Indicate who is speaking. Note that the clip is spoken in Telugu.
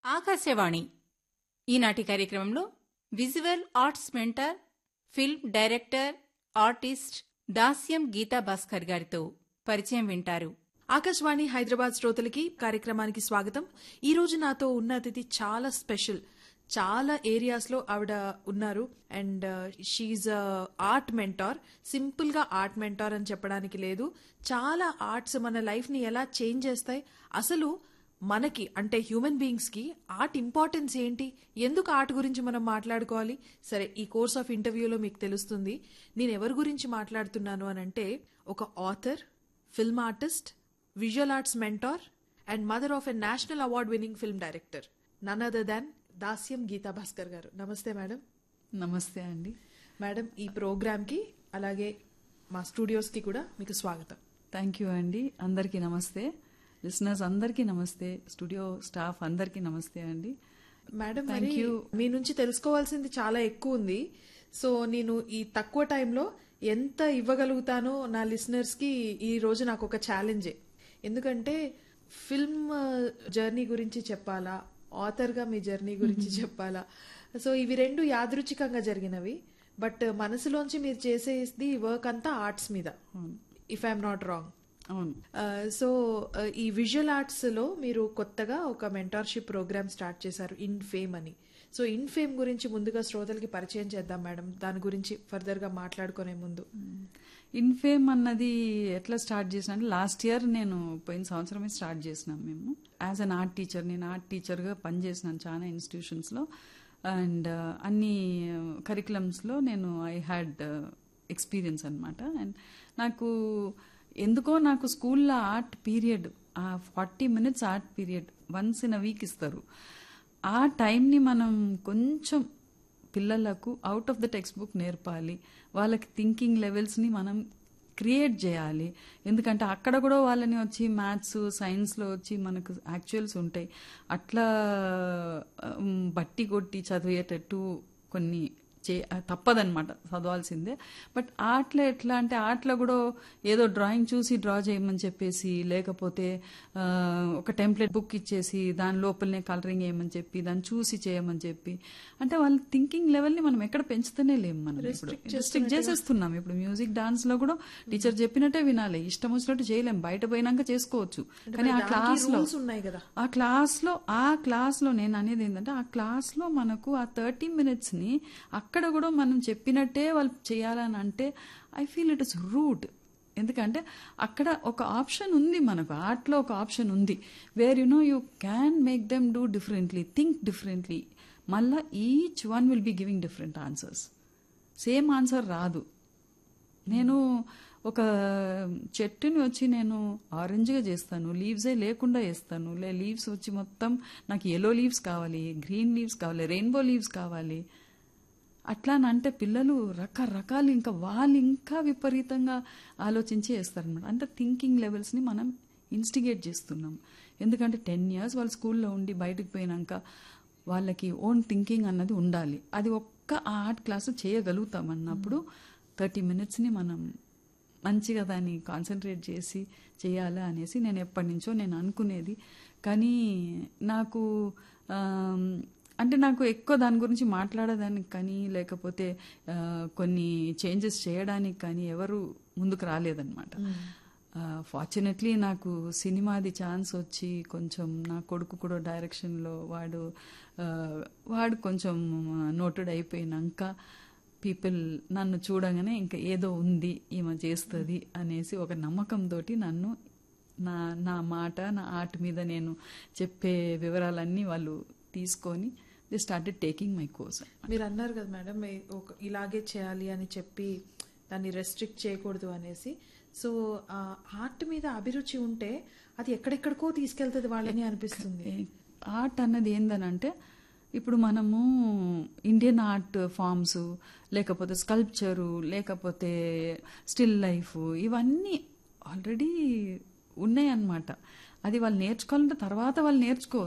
Speaker 1: ఆకాశవాణి ఈనాటి కార్యక్రమంలో visual arts mentor film director artist Dasyam Geetha Bhaskar గారితో పరిచయం వింటారు
Speaker 2: ఆకాశవాణి హైదరాబాద్ శ్రోతలకి కార్యక్రమానికి స్వాగతం ఈ రోజు నాతో ఉన్న అతిథి చాలా స్పెషల్ చాలా ఏరియాస్ లో ఆవిడ ఉన్నారు and she art mentor simple గా ఆర్ట్ మెంటార్ అని చెప్పడానికి లేదు చాలా ఆర్ట్స్ మన లైఫ్ ని ఎలా చేంజ్ చేస్తాయి అసలు మనకి అంటే హ్యూమన్ బీయింగ్స్ కి ఆర్ట్ ఇంపార్టెన్స్ ఏంటి ఎందుకు ఆర్ట్ గురించి మనం మాట్లాడుకోవాలి సరే ఈ కోర్స్ ఆఫ్ ఇంటర్వ్యూలో మీకు తెలుస్తుంది నేను ఎవరి గురించి మాట్లాడుతున్నాను అని అంటే ఒక author film artist visual arts mentor and mother of a national award winning film director none other than Dasyam Geetha Bhaskar garu నమస్తే మేడం
Speaker 3: నమస్తే అండి
Speaker 2: మేడం ఈ ప్రోగ్రామ్ కి అలాగే మా స్టూడియోస్ కి కూడా మీకు స్వాగతం
Speaker 3: థ్యాంక్ యూ అండి అందరికీ నమస్తే లిసనర్స్ అందరికీ నమస్తే స్టూడియో స్టాఫ్ అందరికీ నమస్తే అండి
Speaker 2: మేడం
Speaker 3: Thank
Speaker 2: మరి
Speaker 3: you.
Speaker 2: మీ నుంచి తెలుసుకోవాల్సింది చాలా ఎక్కువ ఉంది సో నేను ఈ తక్కువ టైంలో ఎంత ఇవ్వగలుగుతానో నా లిసనర్స్ కి ఈ రోజు నాకు ఒక ఛాలెంజే ఎందుకంటే ఫిల్మ్ జర్నీ గురించి చెప్పాలా ఆథర్ గా మీ జర్నీ గురించి చెప్పాలా సో ఇవి రెండు యాదృచ్ఛికంగా జరిగినవి బట్ మనసులోంచి మీరు చేసేది వర్క్ అంతా ఆర్ట్స్ మీద ఇఫ్ ఐఎమ్ నాట్ రాంగ్
Speaker 3: అవును
Speaker 2: సో ఈ విజువల్ ఆర్ట్స్ లో మీరు కొత్తగా ఒక మెంటార్షిప్ ప్రోగ్రామ్ స్టార్ట్ చేశారు ఇన్ ఫేమ్ అని సో ఇన్ ఫేమ్ గురించి ముందుగా శ్రోతలకి పరిచయం చేద్దాం మేడం దాని గురించి ఫర్దర్ గా మాట్లాడుకునే ముందు
Speaker 3: ఇన్ఫేమ్ అన్నది ఎట్లా స్టార్ట్ చేసిన అంటే లాస్ట్ ఇయర్ నేను పోయిన సంవత్సరమే స్టార్ట్ చేసినాం మేము యాజ్ అన్ ఆర్ట్ టీచర్ నేను ఆర్ట్ టీచర్గా పనిచేసినాను చాలా ఇన్స్టిట్యూషన్స్లో అండ్ అన్ని కరికులమ్స్లో నేను ఐ హ్యాడ్ ఎక్స్పీరియన్స్ అనమాట అండ్ నాకు ఎందుకో నాకు స్కూల్లో ఆర్ట్ పీరియడ్ ఆ forty minutes art period once in a week ఇస్తారు ఆ టైంని మనం కొంచెం పిల్లలకు out of the textbook నేర్పాలి వాళ్ళకి థింకింగ్ లెవెల్స్ని మనం క్రియేట్ చేయాలి ఎందుకంటే అక్కడ కూడా వాళ్ళని వచ్చి మ్యాథ్స్ సైన్స్లో వచ్చి మనకు యాక్చువల్స్ ఉంటాయి అట్లా ఉమ్, బట్టి కొట్టి చదివేటట్టు కొన్ని చే తప్పదనమాట చదవాల్సిందే బట్ ఆర్ట్లో ఎట్లా అంటే ఆర్ట్లో కూడా ఏదో డ్రాయింగ్ చూసి డ్రా చేయమని చెప్పేసి లేకపోతే ఆ, ఒక టెంప్లెట్ బుక్ ఇచ్చేసి దాని లోపలనే కలరింగ్ వేయమని చెప్పి దాన్ని చూసి చేయమని చెప్పి అంటే వాళ్ళ థింకింగ్ లెవెల్ని మనం ఎక్కడ పెంచుతూనే లేము మనం ఇప్పుడు రిస్ట్రిక్ట్ చేసేస్తున్నాం ఇప్పుడు మ్యూజిక్ డాన్స్ లో కూడా టీచర్ చెప్పినట్టే వినాలి ఇష్టం వచ్చినట్టు చేయలేం బయట పోయినాక చేసుకోవచ్చు కానీ ఆ క్లాస్ లో
Speaker 2: రూల్స్ ఉన్నాయి కదా
Speaker 3: ఆ క్లాస్ లో ఆ క్లాస్ లో నేను అనేది ఏంటంటే ఆ క్లాస్ లో మనకు ఆ థర్టీ మినిట్స్ ని అక్కడ కూడా మనం చెప్పినట్టే వాళ్ళు చేయాలని అంటే I feel it is root ఎందుకంటే అక్కడ ఒక ఆప్షన్ ఉంది మనకు ఆర్ట్లో ఒక ఆప్షన్ ఉంది where you know you can make them do differently think differently మళ్ళా each one will be giving different answers same answer రాదు నేను ఒక చెట్టుని వచ్చి నేను ఆరెంజ్గా చేస్తాను లీవ్సే లేకుండా వేస్తాను లే లీవ్స్ వచ్చి మొత్తం నాకు ఎల్లో లీవ్స్ కావాలి గ్రీన్ లీవ్స్ కావాలి రెయిన్బో లీవ్స్ కావాలి అట్లా అంటే పిల్లలు రకరకాలు ఇంకా వాళ్ళు ఇంకా విపరీతంగా ఆలోచించి వేస్తారనమాట అంటే థింకింగ్ లెవెల్స్ని మనం ఇన్స్టిగేట్ చేస్తున్నాం ఎందుకంటే టెన్ ఇయర్స్ వాళ్ళు స్కూల్లో ఉండి బయటకు పోయినాక వాళ్ళకి ఓన్ థింకింగ్ అన్నది ఉండాలి అది ఒక్క ఆర్ట్ క్లాస్ చేయగలుగుతాం అన్నప్పుడు థర్టీ మినిట్స్ని మనం మంచిగా దాన్ని కాన్సన్ట్రేట్ చేసి చేయాలా అనేసి నేను ఎప్పటి నుంచో నేను అనుకునేది కానీ నాకు ఆమ్, అంటే నాకు ఎక్కువ దాని గురించి మాట్లాడడానికి కానీ లేకపోతే ఆ, కొన్ని చేంజెస్ చేయడానికి కానీ ఎవరు ముందుకు రాలేదన్నమాట ఫార్చునేట్లీ నాకు సినిమాది ఛాన్స్ వచ్చి కొంచెం నా కొడుకు కూడా డైరెక్షన్లో వాడు ఆ, వాడు కొంచెం నోటెడ్ అయిపోయినాక పీపుల్ నన్ను చూడగానే ఇంకా ఏదో ఉంది ఈమె చేస్తుంది అనేసి ఒక నమ్మకంతో నన్ను నా నా మాట నా ఆర్ట్ మీద నేను చెప్పే వివరాలన్నీ వాళ్ళు తీసుకొని they started taking my course
Speaker 2: మీరు అన్నారు కదా మేడం మీ- ఒక ఇలాగే చేయాలి అని చెప్పి దాన్ని రెస్ట్రిక్ట్ చేయకూడదు అనేసి సో ఆర్ట్ మీద అభిరుచి ఉంటే అది ఎక్కడెక్కడికో తీసుకెళ్తుంది వాళ్ళని అనిపిస్తుంది
Speaker 3: ఆర్ట్ అన్నది ఏందనంటే ఇప్పుడు మనము ఇండియన్ ఆర్ట్ ఫామ్స్ లేకపోతే స్కల్ప్చరు లేకపోతే స్టిల్ లైఫ్ ఇవన్నీ ఆల్రెడీ ఉన్నాయన్నమాట అది వాళ్ళు నేర్చుకోవాలంటే తర్వాత వాళ్ళు నేర్చుకో